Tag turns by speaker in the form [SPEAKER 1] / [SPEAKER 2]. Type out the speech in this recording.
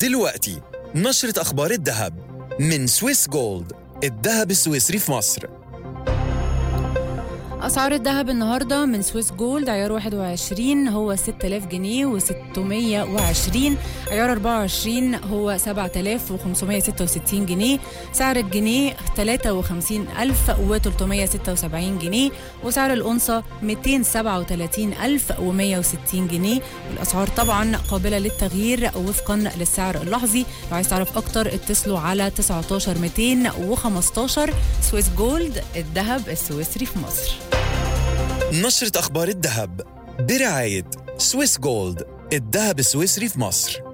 [SPEAKER 1] دلوقتي نشرة أخبار الذهب من سويس جولد الذهب السويسري في مصر
[SPEAKER 2] أسعار الذهب النهاردة من سويس جولد عيار 21 هو 6000 جنيه و620 عيار 24 هو 7566 جنيه سعر الجنيه 53376 جنيه وسعر الأنصة 237160 جنيه والأسعار طبعا قابلة للتغيير وفقا للسعر اللحظي لو عايز تعرف أكتر اتصلوا على 19 215 سويس جولد الذهب السويسري في مصر
[SPEAKER 1] نشرة أخبار الذهب برعاية سويس جولد الذهب السويسري في مصر